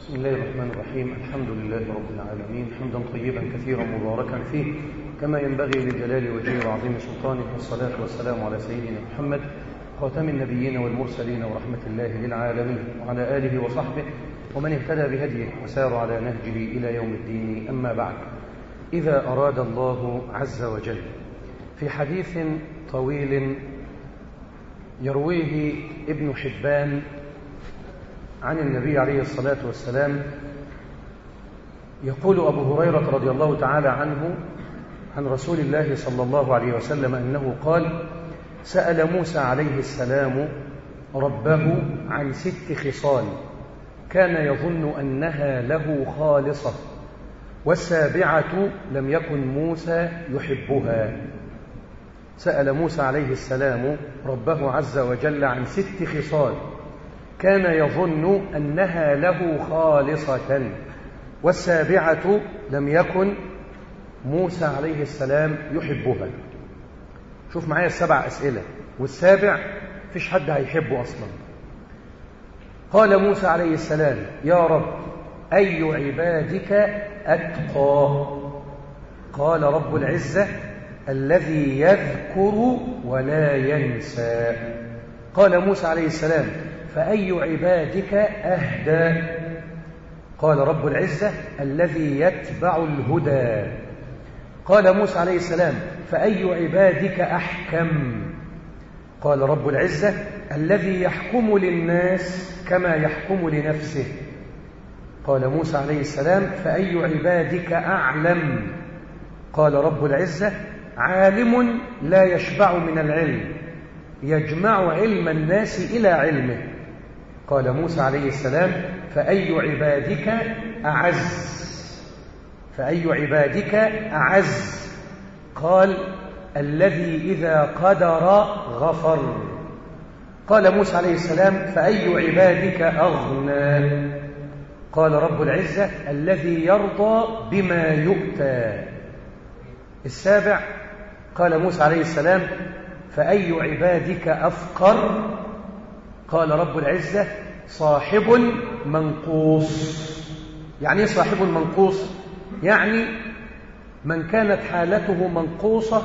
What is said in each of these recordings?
بسم الله الرحمن الرحيم الحمد لله رب العالمين حمدا طيبا كثيرا مباركا فيه كما ينبغي لجلال وجهه وعظيم سلطانه والصلاة والسلام على سيدنا محمد خاتم النبيين والمرسلين ورحمة الله للعالمين وعلى آله وصحبه ومن اهتدى بهديه وسار على نهجه إلى يوم الدين أما بعد إذا أراد الله عز وجل في حديث طويل يرويه ابن حبان عن النبي عليه الصلاة والسلام يقول أبو هريرة رضي الله تعالى عنه عن رسول الله صلى الله عليه وسلم أنه قال سأل موسى عليه السلام ربه عن ست خصال كان يظن أنها له خالصة والسابعة لم يكن موسى يحبها سأل موسى عليه السلام ربه عز وجل عن ست خصال كان يظن أنها له خالصة والسابعة لم يكن موسى عليه السلام يحبها شوف معايا السبع أسئلة والسابع فيش حد هيحبه أصلا قال موسى عليه السلام يا رب أي عبادك أتقى قال رب العزة الذي يذكر ولا ينسى قال موسى عليه السلام فأي عبادك أهدى قال رب العزة الذي يتبع الهدى قال موسى عليه السلام فأي عبادك أحكم قال رب العزة الذي يحكم للناس كما يحكم لنفسه قال موسى عليه السلام فأي عبادك أعلم قال رب العزة عالم لا يشبع من العلم يجمع علم الناس إلى علمه قال موسى عليه السلام فأي عبادك أعز فأي عبادك أعز قال الذي إذا قدر غفر قال موسى عليه السلام فأي عبادك أغنى قال رب العزة الذي يرضى بما يؤتى السابع قال موسى عليه السلام فأي عبادك أفقر قال رب العزة صاحب منقوص يعني ايه صاحب منقوص يعني من كانت حالته منقوصة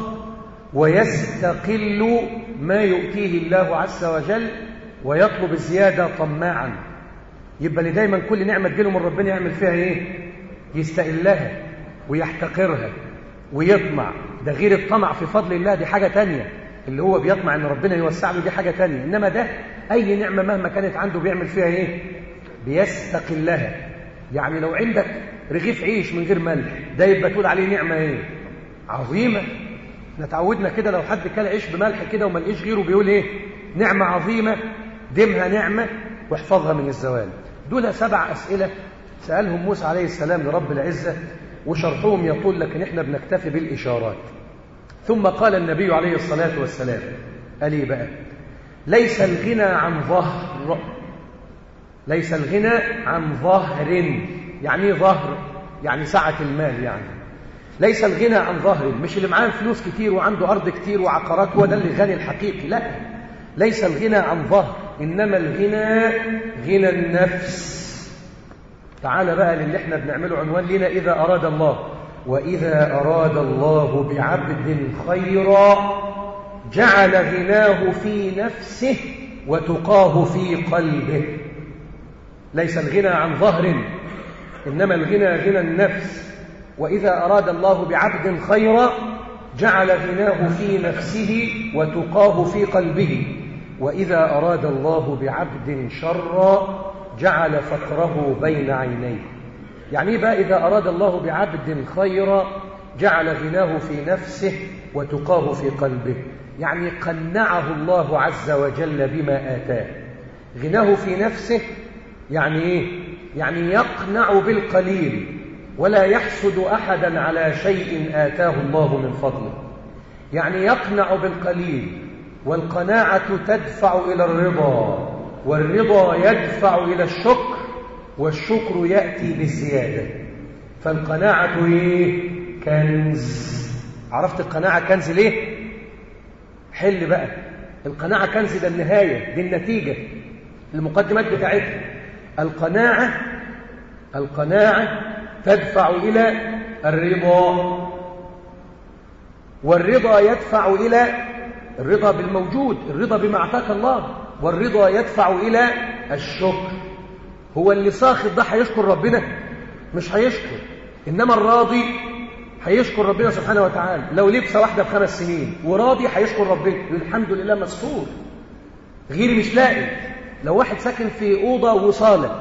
ويستقل ما يؤتيه الله عز وجل ويطلب الزيادة طماعا يبقى اللي دايما كل نعمة تجيله من ربنا يعمل فيها ايه يستقلها ويحتقرها ويطمع ده غير الطمع في فضل الله دي حاجة تانية اللي هو بيطمع ان ربنا يوسع له دي حاجة تانية انما ده اي نعمة مهما كانت عنده بيعمل فيها ايه بيستقلها يعني لو عندك رغيف عيش من غير ملح ده يبقى تقول عليه نعمة ايه عظيمة نتعودنا كده لو حد كل عيش بملح كده وما لقيش غيره بيقول ايه نعمة عظيمة دمها نعمة واحفظها من الزوال دول سبع أسئلة سألهم موسى عليه السلام لرب العزة وشرحهم يطول لكن احنا بنكتفي بالإشارات ثم قال النبي عليه الصلاة والسلام قال ايه بقى ليس الغنى عن ظهر ليس الغنى عن ظهر يعني ايه ظهر يعني سعة المال يعني ليس الغنى عن ظهر مش اللي معاه فلوس كتير وعنده أرض كتير وعقارات هو ده اللي غني الحقيقي لا ليس الغنى عن ظهر إنما الغنى غنى النفس تعال بقى للي احنا بنعمله عنوان لنا إذا أراد الله وإذا أراد الله بعبد خيرا جعل غناه في نفسه وتقاه في قلبه ليس الغنى عن ظهر إنما الغنى غنى النفس وإذا أراد الله بعبد خيرا جعل غناه في نفسه وتقاه في قلبه وإذا أراد الله بعبد شرا جعل فقره بين عينيه يعني بقى إذا أراد الله بعبد خيرا جعل غناه في نفسه وتقاه في قلبه يعني قنعه الله عز وجل بما آتاه غناه في نفسه يعني إيه؟ يعني يقنع بالقليل ولا يحسد أحدا على شيء آتاه الله من فضله يعني يقنع بالقليل والقناعة تدفع إلى الرضا والرضا يدفع إلى الشكر والشكر يأتي بالزيادة فالقناعة إيه؟ كنز عرفت القناعة كنز ليه؟ حل بقى القناعة كنز ده النهاية دي النتيجة المقدمات بتاعتها القناعة القناعة تدفع إلى الرضا والرضا يدفع إلى الرضا بالموجود الرضا بما أعطاك الله والرضا يدفع إلى الشكر هو اللي ساخط ده هيشكر ربنا مش هيشكر إنما الراضي هيشكر ربنا سبحانه وتعالى لو لبسة واحدة بخمس سنين وراضي هيشكر ربنا الحمد لله مسحور غيري مش لاقي لو واحد ساكن في أوضة وصالة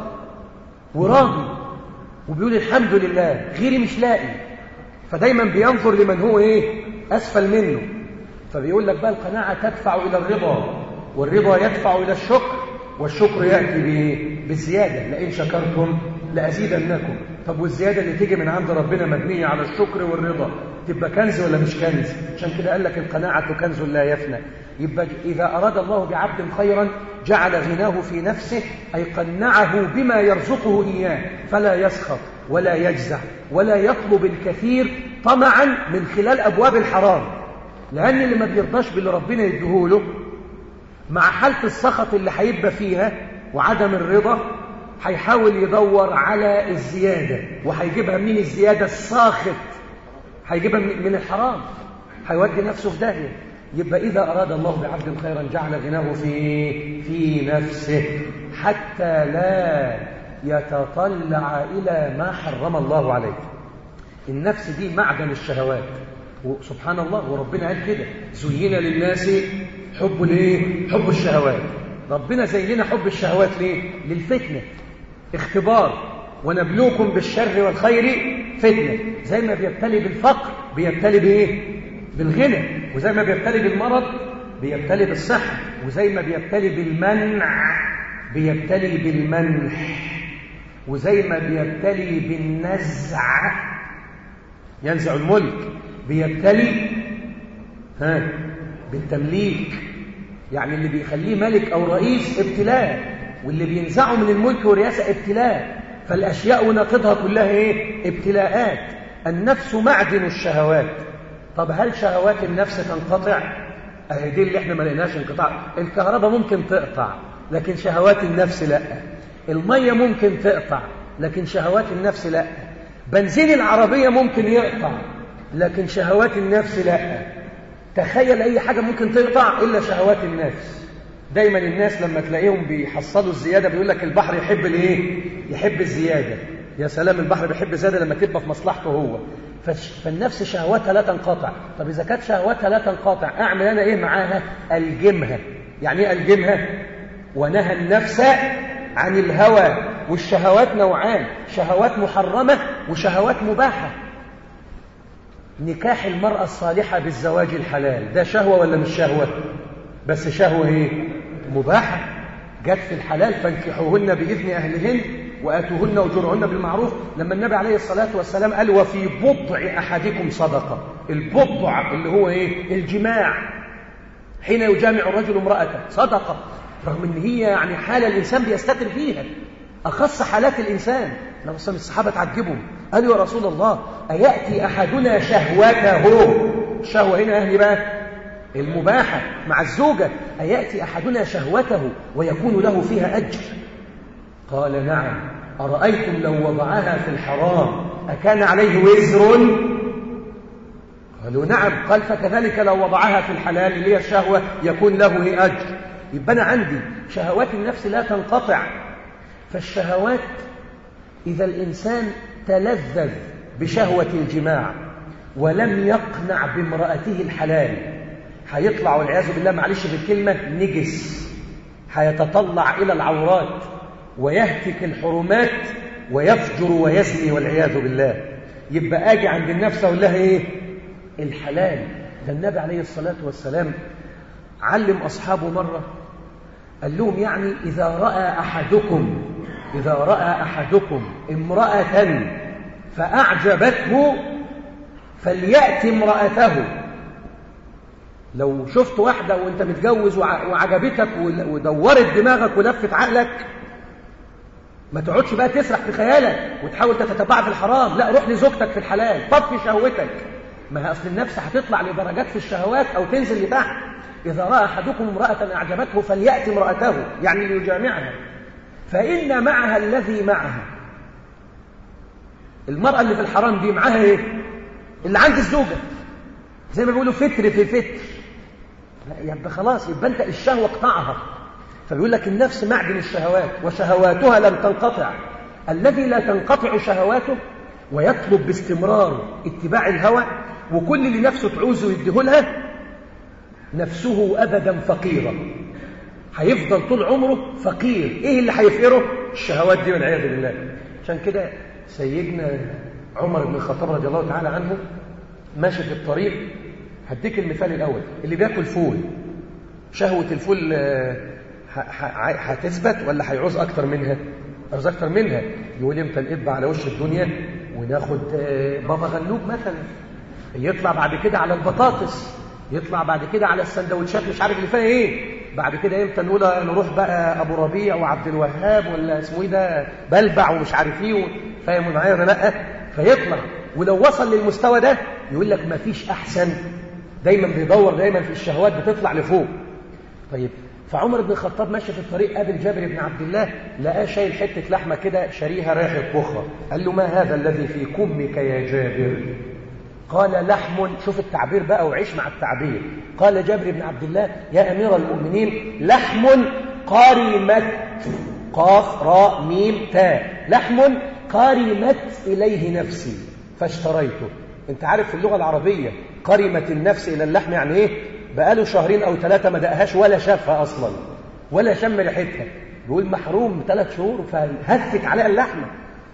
وراضي وبيقول الحمد لله غيري مش لاقي فدايما بينظر لمن هو ايه أسفل منه فبيقول لك بقى القناعة تدفع إلى الرضا والرضا يدفع إلى الشكر والشكر يأتي بالزيادة لئن شكرتم لأزيدنكم طب والزيادة اللي تيجي من عند ربنا مبنية على الشكر والرضا تبقى كنز ولا مش كنز عشان كده قال لك القناعة كنز لا يفنى يبقى إذا أراد الله بعبد خيرا جعل غناه في نفسه أي قنعه بما يرزقه إياه فلا يسخط ولا يجزع ولا يطلب الكثير طمعا من خلال أبواب الحرام لأن اللي ما بيرضاش باللي ربنا يديهوله مع حالة السخط اللي هيبقى فيها وعدم الرضا هيحاول يدور على الزيادة وهيجيبها من الزيادة الساخط هيجيبها من الحرام هيودي نفسه في داهية يبقى إذا أراد الله بعبد خيرا جعل غناه في في نفسه حتى لا يتطلع إلى ما حرم الله عليه النفس دي معدن الشهوات وسبحان الله وربنا قال كده زين للناس حب الايه حب الشهوات ربنا زينا حب الشهوات ليه للفتنه اختبار ونبلوكم بالشر والخير فتنه زي ما بيبتلي بالفقر بيبتلي بايه بالغنى وزي ما بيبتلي بالمرض بيبتلي بالصحه وزي ما بيبتلي بالمنع بيبتلي بالمنح وزي ما بيبتلي بالنزع ينزع الملك بيبتلي ها بالتمليك يعني اللي بيخليه ملك أو رئيس ابتلاء واللي بينزعه من الملك والرئاسة ابتلاء فالأشياء وناقضها كلها إيه؟ ابتلاءات النفس معدن الشهوات طب هل شهوات النفس تنقطع؟ أهي دي اللي احنا ما لقيناش انقطاع الكهرباء ممكن تقطع لكن شهوات النفس لا المية ممكن تقطع لكن شهوات النفس لا بنزين العربية ممكن يقطع لكن شهوات النفس لا تخيل أي حاجة ممكن تقطع إلا شهوات النفس دايما الناس لما تلاقيهم بيحصلوا الزيادة بيقول لك البحر يحب الايه يحب الزيادة يا سلام البحر بيحب الزيادة لما تبقى في مصلحته هو فالنفس شهواتها لا تنقطع طب إذا كانت شهواتها لا تنقطع أعمل أنا إيه معاها ألجمها يعني إيه ألجمها ونهى النفس عن الهوى والشهوات نوعان شهوات محرمة وشهوات مباحة نكاح المرأة الصالحة بالزواج الحلال ده شهوة ولا مش شهوة بس شهوة ايه مباحة جت في الحلال فانكحوهن بإذن أهلهن وآتوهن أجورهن بالمعروف لما النبي عليه الصلاة والسلام قال وفي بضع أحدكم صدقة البضع اللي هو ايه الجماع حين يجامع الرجل امرأته صدقة رغم ان هي يعني حالة الإنسان بيستتر فيها أخص حالات الإنسان لما الصحابة تعجبهم قالوا يا رسول الله أيأتي أحدنا شهوته الشهوة هنا أهلي بقى المباحة مع الزوجة أيأتي أحدنا شهوته ويكون له فيها أجر قال نعم أرأيتم لو وضعها في الحرام أكان عليه وزر قالوا نعم قال فكذلك لو وضعها في الحلال اللي هي الشهوة يكون له أجر يبقى أنا عندي شهوات النفس لا تنقطع فالشهوات إذا الإنسان تلذذ بشهوة الجماع ولم يقنع بامرأته الحلال هيطلع والعياذ بالله معلش في الكلمة نجس هيتطلع إلى العورات ويهتك الحرمات ويفجر ويزني والعياذ بالله يبقى آجي عند النفس أقول لها إيه الحلال ده النبي عليه الصلاة والسلام علم أصحابه مرة قال لهم يعني إذا رأى أحدكم إذا رأى أحدكم امرأة فأعجبته فليأت امرأته لو شفت واحدة وانت متجوز وعجبتك ودورت دماغك ولفت عقلك ما تقعدش بقى تسرح في خيالك وتحاول تتتبع في الحرام لا روح لزوجتك في الحلال طفي شهوتك ما هي أصل النفس هتطلع لدرجات في الشهوات أو تنزل لتحت إذا رأى أحدكم امرأة أعجبته فليأتي امرأته يعني ليجامعها فإن معها الذي معها المرأة اللي في الحرام دي معاها ايه اللي عند الزوجة زي ما بيقولوا فتر في فتر لا يبقى خلاص يبقى انت الشهوة اقطعها فبيقول لك النفس معدن الشهوات وشهواتها لم تنقطع الذي لا تنقطع شهواته ويطلب باستمرار اتباع الهوى وكل اللي نفسه تعوزه يديه لها نفسه أبدا فقيرة هيفضل طول عمره فقير ايه اللي هيفقره الشهوات دي والعياذ بالله عشان كده سيدنا عمر بن الخطاب رضي الله تعالى عنه ماشي في الطريق هديك المثال الاول اللي بياكل فول شهوه الفول هتثبت ولا هيعوز اكتر منها عاوز اكتر منها يقول امتى نقب على وش الدنيا وناخد بابا غنوج مثلا يطلع بعد كده على البطاطس يطلع بعد كده على السندوتشات مش عارف اللي فيها ايه بعد كده امتى نقول نروح بقى ابو ربيع وعبد الوهاب ولا اسمه ايه ده بلبع ومش عارف ايه فاهم معايا ولا لا فيطلع ولو وصل للمستوى ده يقول لك ما فيش احسن دايما بيدور دايما في الشهوات بتطلع لفوق طيب فعمر بن الخطاب ماشي في الطريق قابل جابر بن عبد الله لقاه شايل حته لحمه كده شاريها رايح يطبخها قال له ما هذا الذي في كمك يا جابر قال لحم شوف التعبير بقى وعيش مع التعبير قال جابر بن عبد الله يا أمير المؤمنين لحم قارمت قاف راء ميم تاء لحم قارمت إليه نفسي فاشتريته انت عارف في اللغة العربية قرمت النفس إلى اللحم يعني ايه بقاله شهرين أو ثلاثة ما دقهاش ولا شافها أصلا ولا شم ريحتها بيقول محروم ثلاث شهور فهفت عليها اللحمة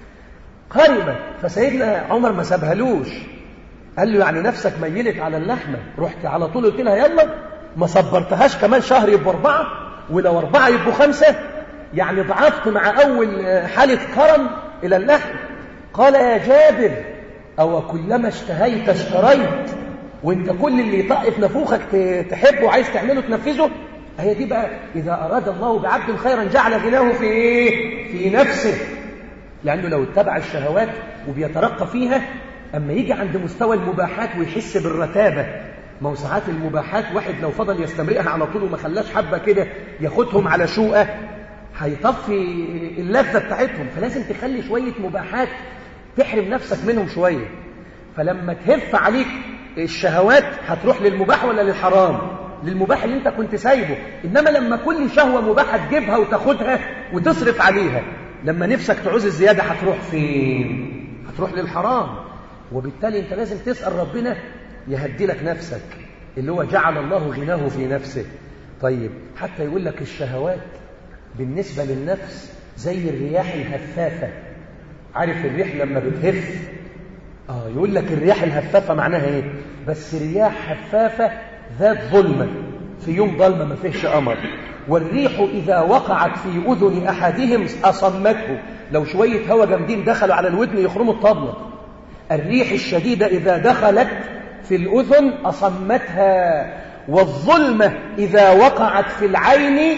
قرمت فسيدنا عمر ما سابهالوش قال له يعني نفسك ميلت على اللحمة رحت على طول قلت لها يلا ما صبرتهاش كمان شهر يبقوا أربعة ولو أربعة يبقوا خمسة يعني ضعفت مع أول حالة كرم إلى اللحم قال يا جابر أو كلما اشتهيت اشتريت وانت كل اللي يطقف نفوخك تحبه وعايز تعمله تنفذه هي دي بقى إذا أراد الله بعبد خيرا جعل غناه في إيه؟ في نفسه لأنه لو اتبع الشهوات وبيترقى فيها أما يجي عند مستوى المباحات ويحس بالرتابة موسعات المباحات واحد لو فضل يستمرئها على طول وما خلاش حبة كده ياخدهم على شوقة هيطفي اللذة بتاعتهم فلازم تخلي شوية مباحات تحرم نفسك منهم شوية فلما تهف عليك الشهوات هتروح للمباح ولا للحرام للمباح اللي انت كنت سايبه انما لما كل شهوة مباحة تجيبها وتاخدها وتصرف عليها لما نفسك تعوز الزيادة هتروح فين هتروح للحرام وبالتالي انت لازم تسأل ربنا يهدي لك نفسك اللي هو جعل الله غناه في نفسه طيب حتى يقول لك الشهوات بالنسبة للنفس زي الرياح الهفافة عارف الريح لما بتهف آه يقول لك الرياح الهفافة معناها ايه بس رياح هفافة ذات ظلمة في يوم ظلمة ما فيهش قمر والريح إذا وقعت في أذن أحدهم أصمته لو شوية هوا جامدين دخلوا على الودن يخرموا الطبلة الريح الشديدة إذا دخلت في الأذن أصمتها والظلمة إذا وقعت في العين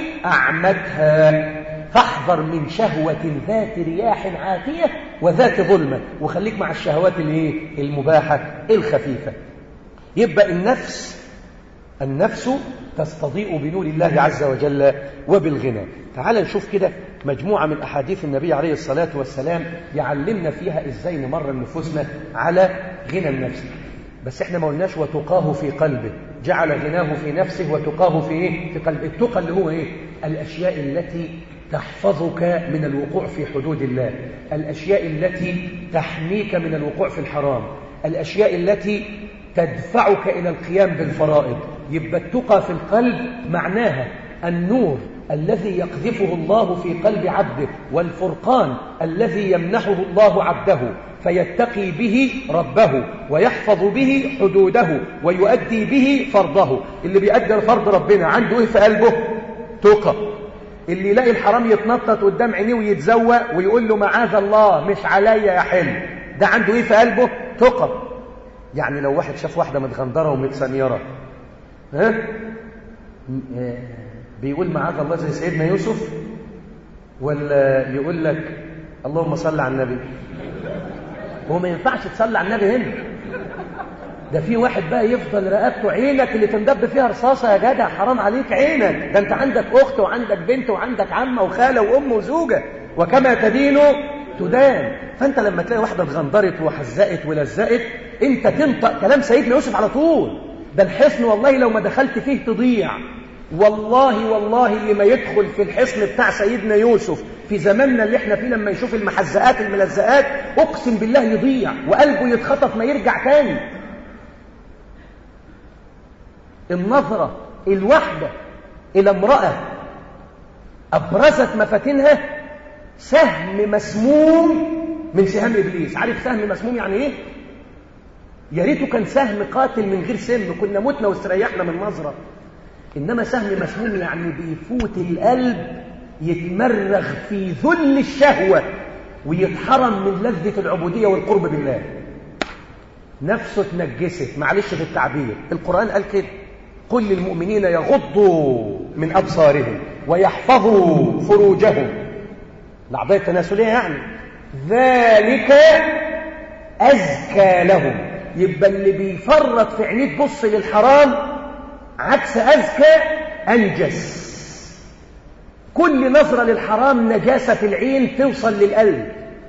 أعمتها فاحذر من شهوة ذات رياح عاتية وذات ظلمة وخليك مع الشهوات الايه المباحة الخفيفة يبقى النفس النفس تستضيء بنور الله عز وجل وبالغنى تعال نشوف كده مجموعة من أحاديث النبي عليه الصلاة والسلام يعلمنا فيها إزاي نمرن نفوسنا على غنى النفس بس احنا ما قلناش وتقاه في قلبه جعل غناه في نفسه وتقاه في ايه في قلبه التقى اللي هو ايه الاشياء التي تحفظك من الوقوع في حدود الله الاشياء التي تحميك من الوقوع في الحرام الاشياء التي تدفعك الى القيام بالفرائض يبقى التقى في القلب معناها النور الذي يقذفه الله في قلب عبده والفرقان الذي يمنحه الله عبده فيتقي به ربه ويحفظ به حدوده ويؤدي به فرضه اللي بيأدي فرض ربنا عنده ايه في قلبه تقى اللي يلاقي الحرام يتنطط قدام عينيه ويتزوق ويقول له معاذ الله مش عليا يا حلم ده عنده ايه في قلبه تقى يعني لو واحد شاف واحده متغندره ومتسنيره ها بيقول معاذ الله زي سيدنا يوسف ولا يقول لك اللهم صل على النبي هو ما ينفعش تصلي على النبي هنا ده في واحد بقى يفضل رقبته عينك اللي تندب فيها رصاصة يا جدع حرام عليك عينك ده انت عندك اخت وعندك بنت وعندك عمة وخالة وام وزوجة وكما تدين تدان فانت لما تلاقي واحده اتغندرت وحزقت ولزقت انت تنطق كلام سيدنا يوسف على طول ده الحصن والله لو ما دخلت فيه تضيع والله والله اللي ما يدخل في الحصن بتاع سيدنا يوسف في زماننا اللي احنا فيه لما يشوف المحزقات الملزقات اقسم بالله يضيع وقلبه يتخطف ما يرجع تاني النظرة الواحدة إلى امرأة أبرزت مفاتنها سهم مسموم من سهام إبليس عارف سهم مسموم يعني إيه؟ يا ريته كان سهم قاتل من غير سم كنا متنا واستريحنا من نظرة إنما سهم مسموم يعني بيفوت القلب يتمرغ في ذل الشهوة ويتحرم من لذة العبودية والقرب بالله نفسه اتنجست معلش في التعبير القرآن قال كده قل للمؤمنين يغضوا من أبصارهم ويحفظوا فروجهم العضية التناسلية يعني ذلك أزكى لهم يبقى اللي بيفرط في عينيه تبص للحرام عكس أزكى أنجس كل نظرة للحرام نجاسة في العين توصل للقلب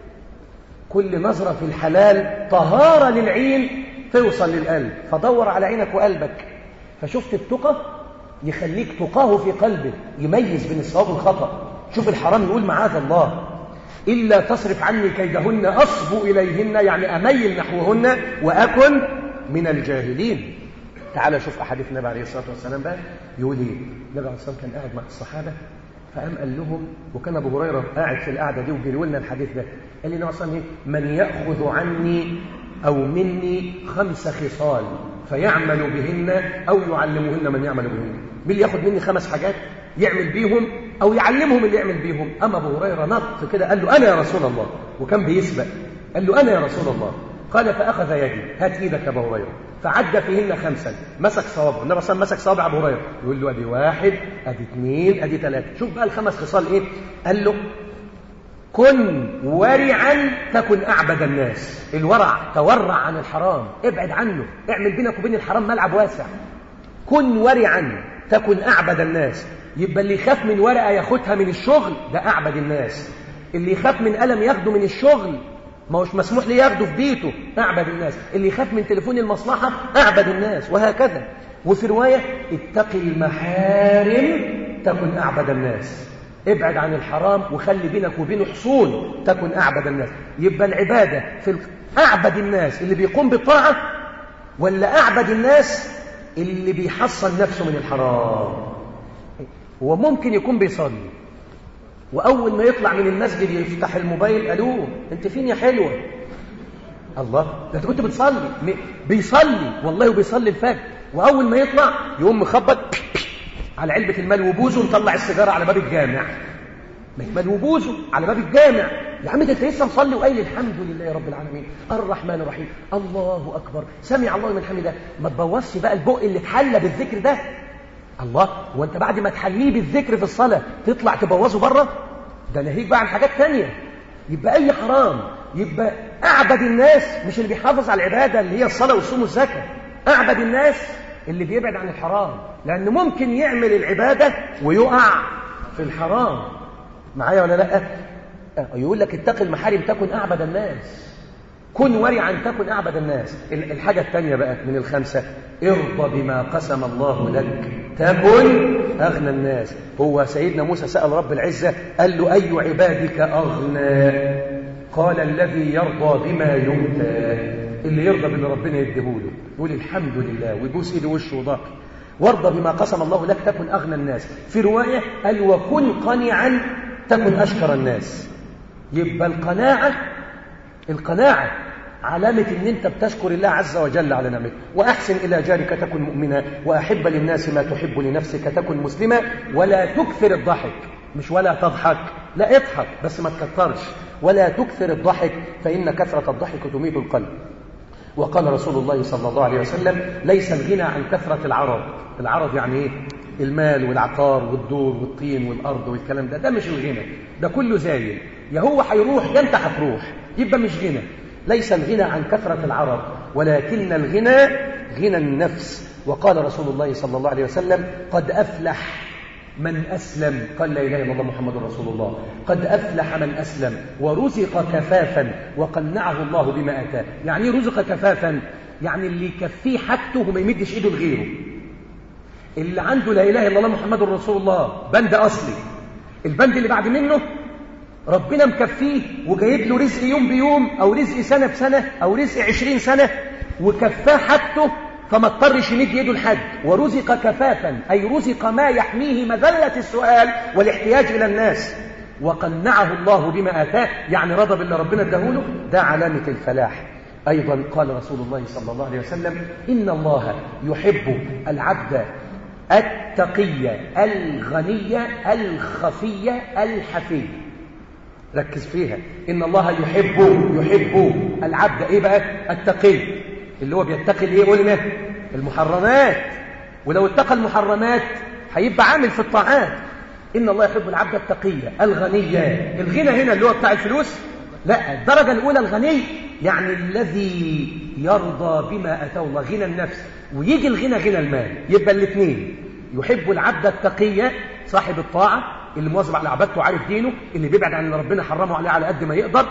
كل نظرة في الحلال طهارة للعين توصل للقلب فدور على عينك وقلبك فشفت التقى يخليك تقاه في قلبك يميز بين الصواب والخطأ شوف الحرام يقول معاذ الله إلا تصرف عني كيدهن أصب إليهن يعني أميل نحوهن وأكن من الجاهلين تعال شوف أحاديث النبي عليه الصلاة والسلام بقى يقول إيه النبي عليه الصلاة والسلام كان قاعد مع الصحابة فقام قال لهم وكان أبو هريرة قاعد في القعدة دي وبيقول لنا الحديث ده قال لي النبي عليه الصلاة من يأخذ عني أو مني خمس خصال فيعمل بهن أو يعلمهن من يعمل بهن مين اللي ياخد مني خمس حاجات يعمل بيهم أو يعلمهم اللي يعمل بيهم أما أبو هريرة نط كده قال له أنا يا رسول الله وكان بيسبق قال له أنا يا رسول الله قال فأخذ يدي هات إيدك يا أبو هريرة فعد فيهن خمسا مسك صوابه النبي صلى مسك صوابع أبو هريرة يقول له أدي واحد أدي اثنين أدي ثلاثة شوف بقى الخمس خصال إيه قال له كن ورعا تكن أعبد الناس الورع تورع عن الحرام ابعد عنه اعمل بينك وبين الحرام ملعب واسع كن ورعا تكن أعبد الناس يبقى اللي يخاف من ورقة ياخدها من الشغل ده أعبد الناس اللي يخاف من قلم ياخده من الشغل ما هوش مسموح ليه ياخده في بيته أعبد الناس اللي يخاف من تليفون المصلحة أعبد الناس وهكذا وفي رواية اتق المحارم تكن أعبد الناس ابعد عن الحرام وخلي بينك وبينه حصول تكن أعبد الناس يبقى العبادة في أعبد الناس اللي بيقوم بالطاعة ولا أعبد الناس اللي بيحصل نفسه من الحرام هو ممكن يكون بيصلي وأول ما يطلع من المسجد يفتح الموبايل ألو أنت فين يا حلوة الله ده أنت كنت بتصلي بيصلي والله وبيصلي الفجر وأول ما يطلع يقوم مخبط على علبة المال وبوزه ونطلع السيجارة على باب الجامع مال وبوزه على باب الجامع يا عم ده انت لسه مصلي وقايل الحمد لله رب العالمين الرحمن الرحيم الله اكبر سمع الله من حمده ما تبوظش بقى البق اللي اتحلى بالذكر ده الله وانت بعد ما تحليه بالذكر في الصلاه تطلع تبوظه بره ده ناهيك بقى عن حاجات تانية يبقى اي حرام يبقى اعبد الناس مش اللي بيحافظ على العباده اللي هي الصلاه والصوم والزكاه اعبد الناس اللي بيبعد عن الحرام لأنه ممكن يعمل العبادة ويقع في الحرام معايا ولا لا يقول لك اتق المحارم تكن أعبد الناس كن ورعا تكن أعبد الناس الحاجة الثانية بقى من الخمسة ارضى بما قسم الله لك تكن أغنى الناس هو سيدنا موسى سأل رب العزة قال له أي عبادك أغنى قال الذي يرضى بما يؤتى اللي يرضى باللي ربنا يديهوله يقول الحمد لله ويبوس ايده وشه وضهره وارضى بما قسم الله لك تكن اغنى الناس في روايه قال وكن قنعا تكن اشكر الناس يبقى القناعه القناعه علامة ان انت بتشكر الله عز وجل على نعمته واحسن الى جارك تكن مؤمنا واحب للناس ما تحب لنفسك تكن مسلما ولا تكثر الضحك مش ولا تضحك لا اضحك بس ما تكثرش ولا تكثر الضحك فإن كثرة الضحك تميت القلب وقال رسول الله صلى الله عليه وسلم ليس الغنى عن كثرة العرض العرض يعني ايه المال والعقار والدور والطين والأرض والكلام ده ده مش الغنى ده كله زايل يا هو هيروح يا انت هتروح يبقى مش غنى ليس الغنى عن كثرة العرض ولكن الغنى غنى النفس وقال رسول الله صلى الله عليه وسلم قد أفلح من أسلم قال لا إله إلا الله محمد رسول الله قد أفلح من أسلم ورزق كفافا وقنعه الله بما أتاه يعني رزق كفافا يعني اللي يكفيه حاجته وما يمدش إيده لغيره اللي عنده لا إله إلا الله محمد رسول الله بند أصلي البند اللي بعد منه ربنا مكفيه وجايب له رزق يوم بيوم أو رزق سنة بسنة أو رزق عشرين سنة وكفاه حاجته فما اضطرش يمد يده لحد ورزق كفافا أي رزق ما يحميه مذلة السؤال والاحتياج إلى الناس وقنعه الله بما آتاه يعني رضى بالله ربنا اداهوله ده علامة الفلاح أيضا قال رسول الله صلى الله عليه وسلم إن الله يحب العبد التقي الغني الخفي الحفي ركز فيها إن الله يحب يحب العبد إيه بقى التقي اللي هو بيتقي الايه قلنا المحرمات ولو اتقى المحرمات هيبقى عامل في الطاعات ان الله يحب العبد التقي الغني الغنى هنا اللي هو بتاع الفلوس لا الدرجه الاولى الغني يعني الذي يرضى بما اتاه الله غنى النفس ويجي الغنى غنى المال يبقى الاثنين يحب العبد التقي صاحب الطاعه اللي مواظب على عبادته وعارف دينه اللي بيبعد عن اللي ربنا حرمه عليه على قد ما يقدر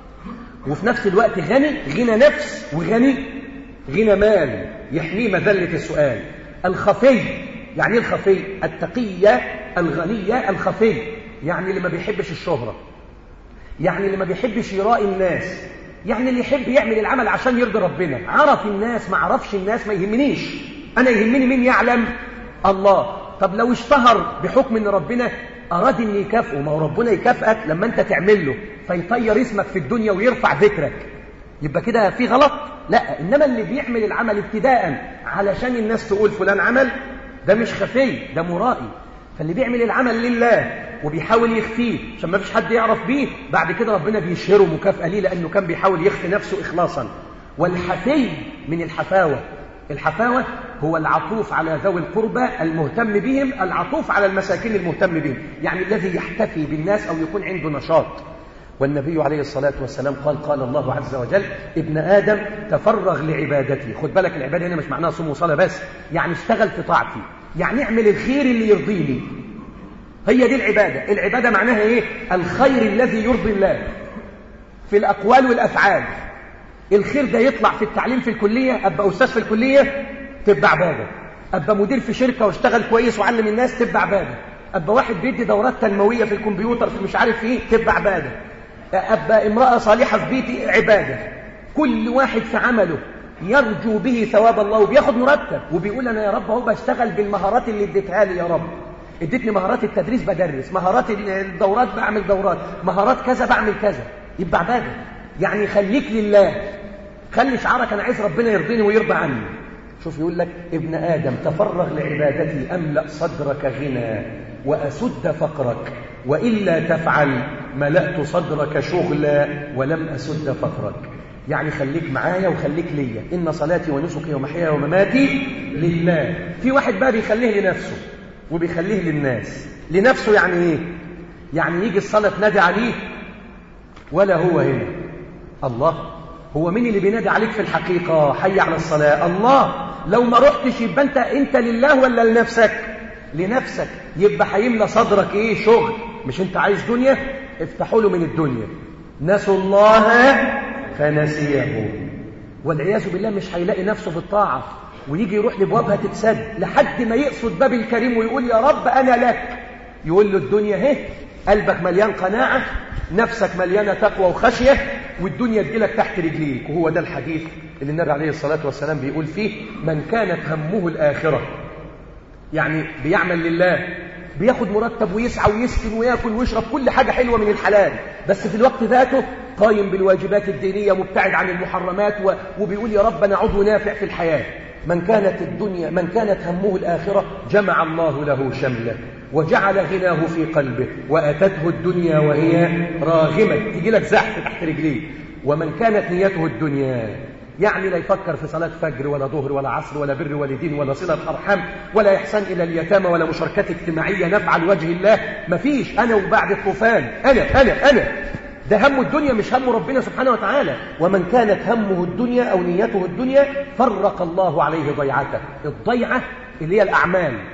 وفي نفس الوقت غني غنى نفس وغني غنى مال يحميه مذلة السؤال الخفي يعني ايه الخفي التقية الغنية الخفي يعني اللي ما بيحبش الشهرة يعني اللي ما بيحبش يرائي الناس يعني اللي يحب يعمل العمل عشان يرضي ربنا عرف الناس ما عرفش الناس ما يهمنيش أنا يهمني مين يعلم الله طب لو اشتهر بحكم ان ربنا أراد ان يكافئه ما هو ربنا يكافئك لما انت تعمل له فيطير اسمك في الدنيا ويرفع ذكرك يبقى كده في غلط لا إنما اللي بيعمل العمل ابتداء علشان الناس تقول فلان عمل ده مش خفي ده مرائي فاللي بيعمل العمل لله وبيحاول يخفيه عشان ما فيش حد يعرف بيه بعد كده ربنا بيشهره مكافأة ليه لأنه كان بيحاول يخفي نفسه إخلاصا والحفي من الحفاوة الحفاوة هو العطوف على ذوي القربى المهتم بهم العطوف على المساكين المهتم بهم يعني الذي يحتفي بالناس أو يكون عنده نشاط والنبي عليه الصلاة والسلام قال قال الله عز وجل ابن آدم تفرغ لعبادتي خد بالك العبادة هنا مش معناها صوم وصلاة بس يعني اشتغل في طاعتي يعني اعمل الخير اللي يرضيني هي دي العبادة العبادة معناها ايه الخير الذي يرضي الله في الأقوال والأفعال الخير ده يطلع في التعليم في الكلية أبقى أستاذ في الكلية تبقى عبادة أبقى مدير في شركة واشتغل كويس وعلم الناس تبقى عبادة أبقى واحد بيدي دورات تنموية في الكمبيوتر في مش عارف ايه تبقى عبادة أبقى امرأة صالحة في بيتي عبادة كل واحد في عمله يرجو به ثواب الله وبياخد مرتب وبيقول أنا يا رب اهو بشتغل بالمهارات اللي اديتها لي يا رب اديتني مهارات التدريس بدرس مهارات الدورات بعمل دورات مهارات كذا بعمل كذا يبقى عبادة يعني خليك لله خلي شعارك أنا عايز ربنا يرضيني ويرضى عني شوف يقول لك ابن آدم تفرغ لعبادتي أملأ صدرك غنى وأسد فقرك وإلا تفعل ملأت صدرك شغلا ولم أسد فقرك يعني خليك معايا وخليك ليا إن صلاتي ونسكي ومحياي ومماتي لله في واحد بقى بيخليه لنفسه وبيخليه للناس لنفسه يعني إيه يعني يجي الصلاة تنادي عليه ولا هو هنا الله هو مين اللي بينادي عليك في الحقيقة حي على الصلاة الله لو ما رحتش يبقى انت انت لله ولا لنفسك لنفسك يبقى هيملى صدرك ايه شغل مش انت عايز دنيا افتحوا له من الدنيا نسوا الله فنسيه والعياذ بالله مش هيلاقي نفسه في الطاعة ويجي يروح لابوابها تتسد لحد ما يقصد باب الكريم ويقول يا رب انا لك يقول له الدنيا اهي قلبك مليان قناعة نفسك مليانة تقوى وخشية والدنيا تجيلك تحت رجليك وهو ده الحديث اللي النبي عليه الصلاة والسلام بيقول فيه من كانت همه الآخرة يعني بيعمل لله بياخد مرتب ويسعى ويسكن وياكل ويشرب كل حاجة حلوة من الحلال بس في الوقت ذاته قايم بالواجبات الدينية مبتعد عن المحرمات وبيقول يا رب أنا عضو نافع في الحياة من كانت الدنيا من كانت همه الآخرة جمع الله له شمله وجعل غناه في قلبه وأتته الدنيا وهي راغمة تجي لك زحف تحت رجليه ومن كانت نيته الدنيا يعني لا يفكر في صلاة فجر ولا ظهر ولا عصر ولا بر والدين ولا صلة أرحام ولا إحسان إلى اليتامى ولا مشاركات اجتماعية نفع لوجه الله مفيش أنا وبعد الطوفان أنا أنا أنا ده هم الدنيا مش هم ربنا سبحانه وتعالى ومن كانت همه الدنيا أو نيته الدنيا فرق الله عليه ضيعته الضيعة اللي هي الأعمال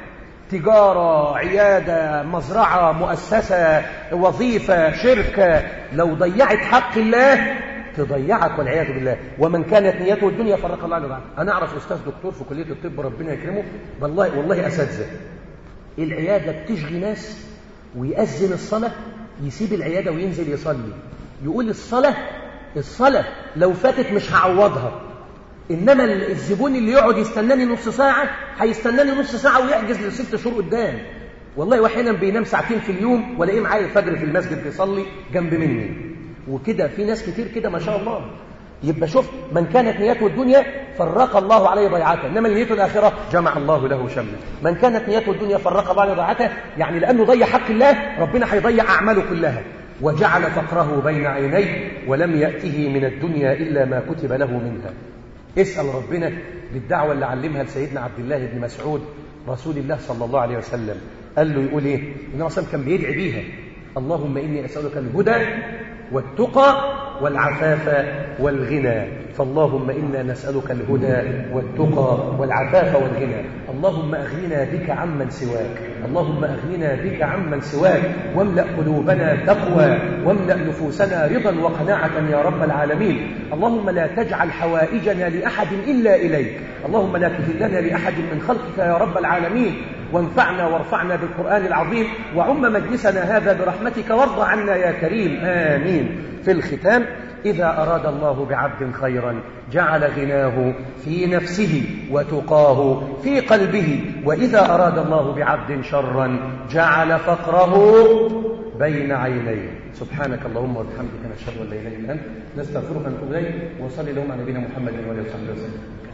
تجارة عيادة مزرعة مؤسسة وظيفة شركة لو ضيعت حق الله تضيعك والعياذ بالله ومن كانت نيته الدنيا فرق الله عنه انا اعرف استاذ دكتور في كليه الطب ربنا يكرمه والله والله اساتذه العياده بتشغي ناس ويأذن الصلاه يسيب العياده وينزل يصلي يقول الصلاه الصلاه لو فاتت مش هعوضها انما الزبون اللي يقعد يستناني نص ساعه هيستناني نص ساعه ويحجز لست شهور قدام والله واحيانا بينام ساعتين في اليوم والاقيه معايا الفجر في المسجد بيصلي جنب مني وكده في ناس كتير كده ما شاء الله يبقى شوف من كانت نيته الدنيا فرق الله عليه ضيعته انما نيته الاخره جمع الله له شمله من كانت نيته الدنيا فرق الله عليه ضيعته يعني لانه ضيع حق الله ربنا هيضيع اعماله كلها وجعل فقره بين عينيه ولم ياته من الدنيا الا ما كتب له منها اسال ربنا بالدعوه اللي علمها لسيدنا عبد الله بن مسعود رسول الله صلى الله عليه وسلم قال له يقول ايه النبي صلى كان بيدعي بيها اللهم اني اسالك الهدى والتقى والعفاف والغنى فاللهم إنا نسألك الهدى والتقى والعفاف والغنى اللهم أغننا بك عمن سواك اللهم أغننا بك عمن سواك واملأ قلوبنا تقوى واملأ نفوسنا رضا وقناعة يا رب العالمين اللهم لا تجعل حوائجنا لأحد إلا إليك اللهم لا تذلنا لأحد من خلقك يا رب العالمين وانفعنا وارفعنا بالقرآن العظيم وعم مجلسنا هذا برحمتك وارض عنا يا كريم آمين في الختام إذا أراد الله بعبد خيرا جعل غناه في نفسه وتقاه في قلبه وإذا أراد الله بعبد شرا جعل فقره بين عينيه سبحانك اللهم وبحمدك نشهد أن لا إله إلا أنت نستغفرك ونتوب إليك وصلي اللهم على نبينا محمد وآله وصحبه وسلم